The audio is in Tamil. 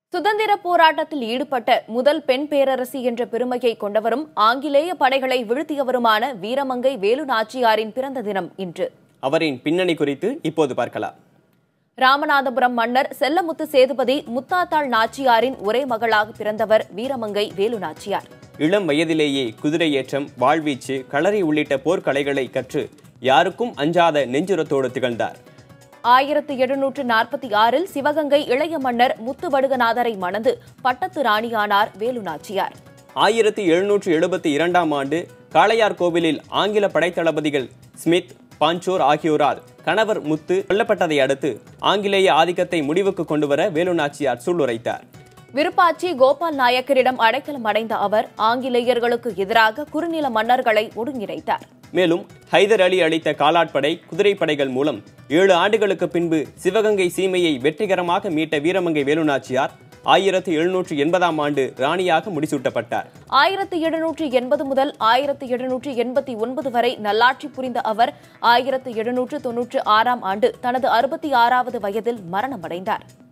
சுதந்திர போராட்டத்தில் ஈடுபட்ட முதல் பெண் பேரரசி என்ற பெருமையை கொண்டவரும் ஆங்கிலேய படைகளை வீழ்த்தியவருமான வீரமங்கை வேலு நாச்சியாரின் பிறந்த தினம் இன்று அவரின் பின்னணி குறித்து இப்போது பார்க்கலாம் ராமநாதபுரம் மன்னர் செல்லமுத்து சேதுபதி முத்தாத்தாள் நாச்சியாரின் ஒரே மகளாக பிறந்தவர் வீரமங்கை வேலு நாச்சியார் இளம் வயதிலேயே குதிரை ஏற்றம் வாழ்வீச்சு களரி உள்ளிட்ட போர்க்கலைகளை கற்று யாருக்கும் அஞ்சாத நெஞ்சுரத்தோடு திகழ்ந்தார் ஆயிரத்து எழுநூற்று நாற்பத்தி ஆறில் சிவகங்கை இளைய மன்னர் முத்துவடுகநாதரை மணந்து பட்டத்து ராணியானார் வேலு நாச்சியார் ஆயிரத்தி எழுநூற்று எழுபத்தி இரண்டாம் ஆண்டு காளையார் கோவிலில் ஆங்கில படைத்தளபதிகள் ஸ்மித் பாஞ்சோர் ஆகியோரால் கணவர் முத்து கொல்லப்பட்டதை அடுத்து ஆங்கிலேய ஆதிக்கத்தை முடிவுக்கு கொண்டுவர வேலு நாச்சியார் சூளுரைத்தார் விருப்பாச்சி கோபால் நாயக்கரிடம் அடைக்கலம் அடைந்த அவர் ஆங்கிலேயர்களுக்கு எதிராக குறுநில மன்னர்களை ஒருங்கிணைத்தார் மேலும் ஹைதர் அலி அளித்த காலாட்படை குதிரைப்படைகள் மூலம் ஏழு ஆண்டுகளுக்கு பின்பு சிவகங்கை சீமையை வெற்றிகரமாக மீட்ட வீரமங்கை வேலுநாச்சியார் ஆயிரத்தி எழுநூற்று எண்பதாம் ஆண்டு ராணியாக முடிசூட்டப்பட்டார் ஆயிரத்தி எழுநூற்றி எண்பது முதல் ஆயிரத்தி எழுநூற்றி எண்பத்தி ஒன்பது வரை நல்லாட்சி புரிந்த அவர் ஆயிரத்தி எழுநூற்று தொன்னூற்று ஆறாம் ஆண்டு தனது அறுபத்தி ஆறாவது வயதில் மரணமடைந்தார்